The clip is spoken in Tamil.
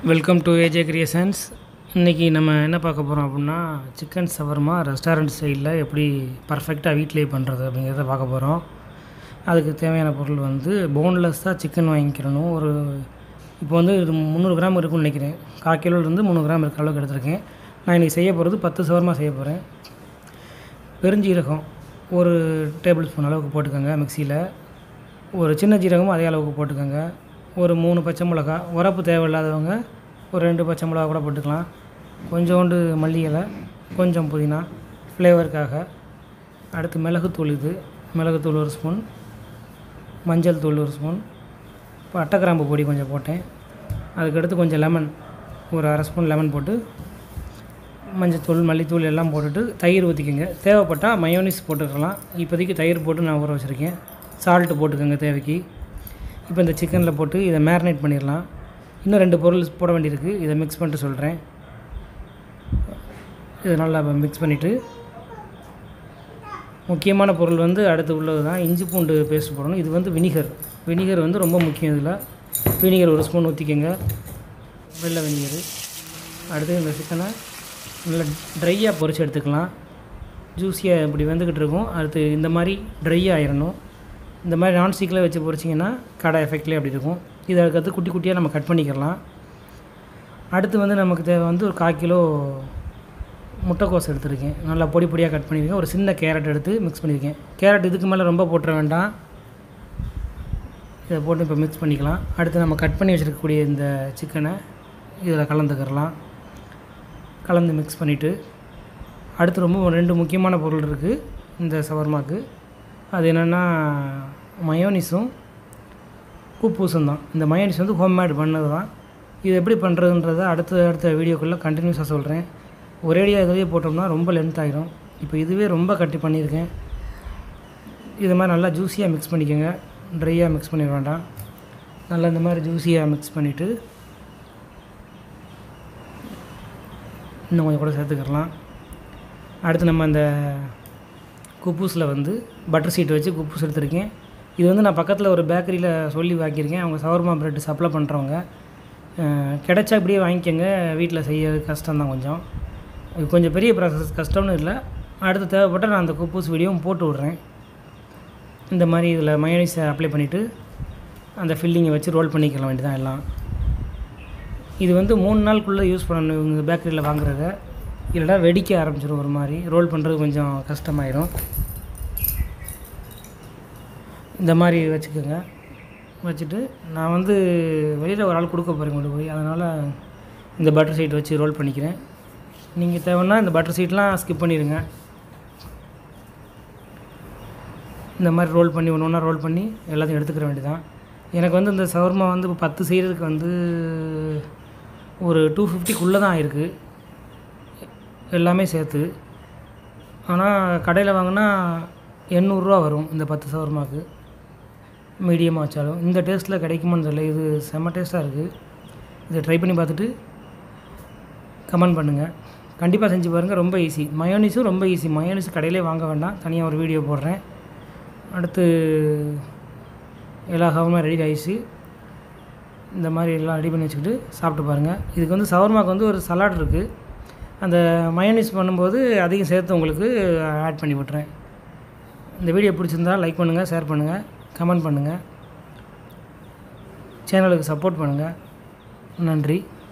வெல்கம் டு ஏஜே கிரியேஷன்ஸ் இன்றைக்கி நம்ம என்ன பார்க்க போகிறோம் அப்படின்னா சிக்கன் சவர்மா ரெஸ்டாரண்ட் ஸ்டைலில் எப்படி பர்ஃபெக்டாக வீட்டிலேயே பண்ணுறது அப்படிங்கிறத பார்க்க போகிறோம் அதுக்கு தேவையான பொருள் வந்து போன்லெஸ்ஸாக சிக்கன் வாங்கிக்கிறணும் ஒரு இப்போ வந்து இது முந்நூறு கிராம் இருக்கும்னு நினைக்கிறேன் கால் கிலோலேருந்து முந்நூறு கிராம் இருக்கிற அளவுக்கு எடுத்திருக்கேன் நான் இன்றைக்கி செய்ய போகிறது பத்து சவர்மா செய்ய போகிறேன் பெருஞ்சீரகம் ஒரு டேபிள் ஸ்பூன் அளவுக்கு போட்டுக்கோங்க மிக்சியில் ஒரு சின்ன ஜீரகமும் அதே அளவுக்கு போட்டுக்கோங்க ஒரு மூணு பச்சை மிளகா உரப்பு தேவையில்லாதவங்க ஒரு ரெண்டு பச்சை மிளகா கூட போட்டுக்கலாம் கொஞ்சோண்டு மல்லி இலை கொஞ்சம் புதினா ஃப்ளேவருக்காக அடுத்து மிளகுத்தூள் இது மிளகுத்தூள் ஒரு ஸ்பூன் மஞ்சள் தூள் ஒரு ஸ்பூன் இப்போ அட்டைக்கிராம்பு பொடி கொஞ்சம் போட்டேன் அதுக்கடுத்து கொஞ்சம் லெமன் ஒரு அரை ஸ்பூன் லெமன் போட்டு மஞ்சத்தூள் மல்லித்தூள் எல்லாம் போட்டுட்டு தயிர் ஊற்றிக்கோங்க தேவைப்பட்டால் மயோனிஸ் போட்டுக்கலாம் இப்போதைக்கு தயிர் போட்டு நான் ஊற வச்சுருக்கேன் சால்ட்டு போட்டுக்கோங்க தேவைக்கு இப்போ இந்த சிக்கனில் போட்டு இதை மேரினேட் பண்ணிடலாம் இன்னும் ரெண்டு பொருள் போட வேண்டியிருக்கு இதை மிக்ஸ் பண்ணிட்டு சொல்கிறேன் இதை நல்லா மிக்ஸ் பண்ணிவிட்டு முக்கியமான பொருள் வந்து அடுத்து உள்ளது தான் இஞ்சி பூண்டு பேஸ்ட் போடணும் இது வந்து வினிகர் வினிகர் வந்து ரொம்ப முக்கியம் இதில் வினிகர் ஒரு ஸ்பூன் ஊற்றிக்கோங்க வெள்ளை வினிகர் அடுத்து இந்த சிக்கனை நல்லா ட்ரையாக பொரிச்சு எடுத்துக்கலாம் ஜூஸியாக இப்படி வெந்துக்கிட்டு இருக்கும் அடுத்து இந்த மாதிரி ட்ரை ஆயிடணும் இந்த மாதிரி நான்ஸ்டிக்கில் வச்சு பொரிச்சிங்கன்னா கடை எஃபெக்ட்லேயே அப்படி இருக்கும் இதை அதுக்கடுத்து குட்டி குட்டியாக நம்ம கட் பண்ணிக்கலாம் அடுத்து வந்து நமக்கு தேவை வந்து ஒரு கால் கிலோ முட்டைக்கோஸ் எடுத்திருக்கேன் நல்லா பொடி பொடியாக கட் பண்ணியிருக்கேன் ஒரு சின்ன கேரட் எடுத்து மிக்ஸ் பண்ணியிருக்கேன் கேரட் இதுக்கு மேலே ரொம்ப போட்டுற வேண்டாம் இதை போட்டு இப்போ மிக்ஸ் பண்ணிக்கலாம் அடுத்து நம்ம கட் பண்ணி வச்சுருக்கக்கூடிய இந்த சிக்கனை இதில் கலந்துக்கிறலாம் கலந்து மிக்ஸ் பண்ணிவிட்டு அடுத்து ரொம்ப ரெண்டு முக்கியமான பொருள் இருக்குது இந்த சவர்மாக்கு அது என்னென்னா மயோனிஸும் கூப்பூசும் தான் இந்த மயோனிஸ் வந்து ஹோம்மேட் பண்ணது தான் இது எப்படி பண்ணுறதுன்றத அடுத்த அடுத்த வீடியோக்குள்ளே கண்டினியூஸாக சொல்கிறேன் ஒரேடியாக இதுவே போட்டோம்னா ரொம்ப லென்த் ஆகிரும் இப்போ இதுவே ரொம்ப கட்டி பண்ணியிருக்கேன் இது மாதிரி நல்லா ஜூஸியாக மிக்ஸ் பண்ணிக்கோங்க ட்ரையாக மிக்ஸ் பண்ணிட வேண்டாம் நல்லா இந்த மாதிரி ஜூஸியாக மிக்ஸ் பண்ணிவிட்டு இன்னும் கொஞ்சம் கூட சேர்த்துக்கிறலாம் அடுத்து நம்ம அந்த குப்பூஸில் வந்து பட்டர் சீட் வச்சு குப்பூஸ் எடுத்திருக்கேன் இது வந்து நான் பக்கத்தில் ஒரு பேக்கரியில் சொல்லி வாங்கியிருக்கேன் அவங்க சவர்மா பிரெட் சப்ளை பண்ணுறவங்க கிடைச்சா இப்படியே வாங்கிக்கோங்க வீட்டில் செய்ய கஷ்டம்தான் கொஞ்சம் இது கொஞ்சம் பெரிய ப்ராசஸ் கஷ்டம்னு இல்லை அடுத்து தேவைப்பட்ட நான் அந்த குப்பூஸ் வீடியோவும் போட்டு விட்றேன் இந்த மாதிரி இதில் மயோனிஸை அப்ளை பண்ணிவிட்டு அந்த ஃபில்லிங்கை வச்சு ரோல் பண்ணிக்கலாம் வேண்டியதான் எல்லாம் இது வந்து மூணு நாளுக்குள்ளே யூஸ் பண்ணணும் இவங்க பேக்கரியில் வாங்குறத இல்லைனா வெடிக்க ஆரம்பிச்சிடும் ஒரு மாதிரி ரோல் பண்ணுறது கொஞ்சம் கஷ்டமாயிரும் இந்த மாதிரி வச்சுக்கோங்க வச்சுட்டு நான் வந்து வெளியில் ஒரு ஆள் கொடுக்க போகிறேன் கொண்டு போய் அதனால் இந்த பட்டர் சீட் வச்சு ரோல் பண்ணிக்கிறேன் நீங்கள் தேவைன்னா இந்த பட்டர் சீட்லாம் ஸ்கிப் பண்ணிடுங்க இந்த மாதிரி ரோல் பண்ணி ஒன்று ஒன்றா ரோல் பண்ணி எல்லாத்தையும் எடுத்துக்கிற வேண்டியதான் எனக்கு வந்து இந்த சவர்மா வந்து இப்போ பத்து செய்கிறதுக்கு வந்து ஒரு டூ ஃபிஃப்டிக்குள்ளே தான் ஆயிருக்கு எல்லாமே சேர்த்து ஆனால் கடையில் வாங்கினா எண்ணூறுரூவா வரும் இந்த பத்து சவர்மாக்கு மீடியமாக வச்சாலும் இந்த டேஸ்ட்டில் கிடைக்குமான்னு தெரியல இது செம்ம டேஸ்ட்டாக இருக்குது இதை ட்ரை பண்ணி பார்த்துட்டு கமெண்ட் பண்ணுங்கள் கண்டிப்பாக செஞ்சு பாருங்கள் ரொம்ப ஈஸி மயோனிஸும் ரொம்ப ஈஸி மயோனிஸ் கடையிலே வாங்க வேண்டாம் தனியாக ஒரு வீடியோ போடுறேன் அடுத்து எல்லா சவர்மா ரெடி ஆயிடுச்சு இந்த மாதிரி எல்லாம் ரெடி பண்ணி வச்சுக்கிட்டு சாப்பிட்டு பாருங்கள் இதுக்கு வந்து சவர்மாக்கு வந்து ஒரு சலாட் இருக்குது அந்த மயோனிஸ் பண்ணும்போது அதையும் சேர்த்து உங்களுக்கு ஆட் பண்ணி விட்றேன் இந்த வீடியோ பிடிச்சிருந்தா லைக் பண்ணுங்கள் ஷேர் பண்ணுங்கள் கமெண்ட் பண்ணுங்கள் சேனலுக்கு சப்போர்ட் பண்ணுங்கள் நன்றி